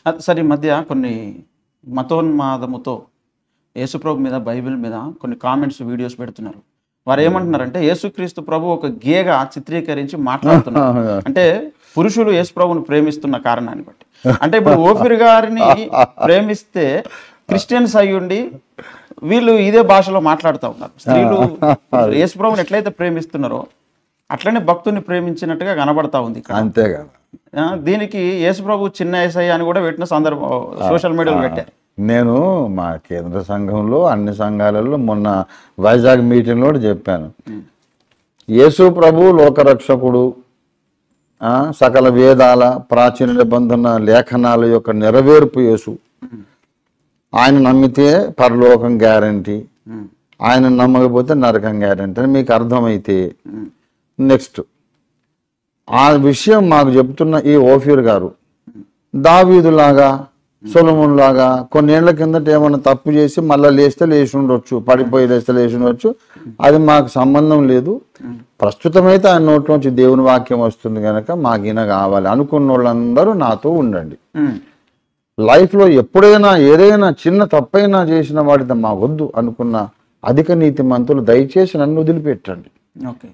అది సరే ఈ మధ్య కొన్ని మతోన్మాదముతో యేసుప్రభు మీద బైబిల్ మీద కొన్ని కామెంట్స్ వీడియోస్ పెడుతున్నారు వారు ఏమంటున్నారంటే యేసుక్రీస్తు ప్రభు ఒక గేగా చిత్రీకరించి మాట్లాడుతున్నారు అంటే పురుషులు యేసుప్రభుని ప్రేమిస్తున్న కారణాన్ని బట్టి అంటే ఇప్పుడు ఓఫిర్ గారిని ప్రేమిస్తే క్రిస్టియన్స్ అయ్యుండి వీళ్ళు ఇదే భాషలో మాట్లాడుతూ ఉన్నారు స్త్రీలు యేసుప్రభుని ఎట్లయితే ప్రేమిస్తున్నారో అట్లనే భక్తుని ప్రేమించినట్టుగా కనబడతా ఉంది ఇక్కడ అంతే కదా ఆ, దీనికి యేసుప్రభు చిన్న ఏసయ్య అని కూడా పెట్టిన సందర్భం సోషల్ మీడియాలో పెట్టారు నేను మా కేంద్ర సంఘంలో అన్ని సంఘాలలో మొన్న వైజాగ్ మీటింగ్లో కూడా చెప్పాను యేసు ప్రభు లోకరక్షకుడు ఆ, సకల వేదాల ప్రాచీన నిబంధన లేఖనాల యొక్క నెరవేర్పు యేసు ఆయన నమ్మితే పరలోకం గ్యారంటీ ఉమ్, ఆయన నమ్మకపోతే నరకం గ్యారంటీ అని మీకు అర్థమైతే ఉమ్, నెక్స్ట్ ఆ విషయం మాకు చెప్తున్న ఈ ఓఫీర్ గారు దావీదులాగా సొలమున్ లాగా కొన్నేళ్ల కిందట ఏమైనా తప్పు చేసి మళ్ళీ లేస్తే లేచి ఉండొచ్చు పడిపోయి లేస్తే లేచి ఉండొచ్చు అది మాకు సంబంధం లేదు ప్రస్తుతమైతే ఆయన నోట్లోంచి దేవుని వాక్యం వస్తుంది కనుక మాకు ఈయన కావాలి అనుకున్న వాళ్ళందరూ నాతో ఉండండి ఉమ్, లైఫ్లో ఎప్పుడైనా ఏదైనా చిన్న తప్పైనా చేసిన వాడితో మా వద్దు అనుకున్న అధిక నీతి మంతులు దయచేసి నన్ను వదిలిపెట్టండి ఓకే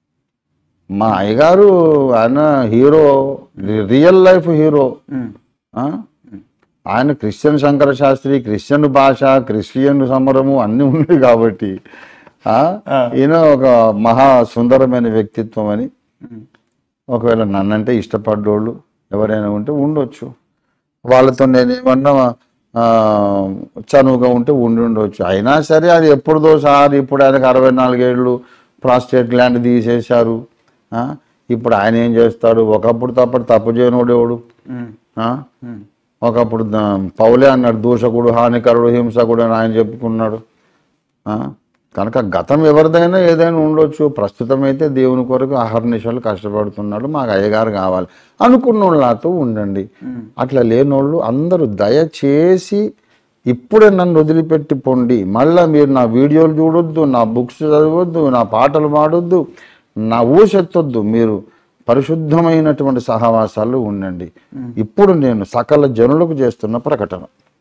మా అయ్యగారు ఆయన hero real life hero um, ఆ? ఆయన క్రిస్టియన్ శంకర శాస్త్రి క్రిస్టియన్ భాష క్రిస్టియన్ సమరము అన్నీ ఉన్నాయి కాబట్టి ఆ? ఈయన ఒక మహా సుందరమైన వ్యక్తిత్వం అని ఉమ్, ఒకవేళ నన్నంటే ఇష్టపడ్డోళ్ళు ఎవరైనా ఉంటే ఉండొచ్చు వాళ్ళతో నేను ఏమన్నా ఆ, చనువుగా ఉంటే ఉండి ఉండొచ్చు అయినా సరే అది ఎప్పుడుదో సార్ ఇప్పుడు ఆయనకు అరవై నాలుగేళ్ళు ప్రాస్టేట్ గ్లాండ్ తీసేశారు ఆ, ఇప్పుడు ఆయన ఏం చేస్తాడు ఒకప్పుడు తప్పటి తప్పు చేయనోడు ఎవడు ఉమ్, ఆ? ఉమ్, ఒకప్పుడు ద- పౌలే అన్నాడు దూషకుడు హానికరుడు హింసకుడు అని ఆయన చెప్పుకున్నాడు ఆ? కనుక గతం ఎవరిదైనా ఏదైనా ఉండొచ్చు ప్రస్తుతం అయితే దేవుని కొరకు అహర్నిశలు కష్టపడుతున్నాడు మాకు అయ్యగారు కావాలి అనుకున్న వాళ్ళు నాతో ఉండండి అట్లా లేనోళ్ళు అందరూ దయచేసి ఇప్పుడే నన్ను వదిలిపెట్టి పొండి మళ్ళీ మీరు నా వీడియోలు చూడొద్దు నా బుక్స్ చదవద్దు నా పాటలు పాడొద్దు నా ఊసెత్తొద్దు మీరు పరిశుద్ధమైనటువంటి సహవాసాలు ఉండండి ఇప్పుడు నేను సకల జనులకు చేస్తున్న ప్రకటన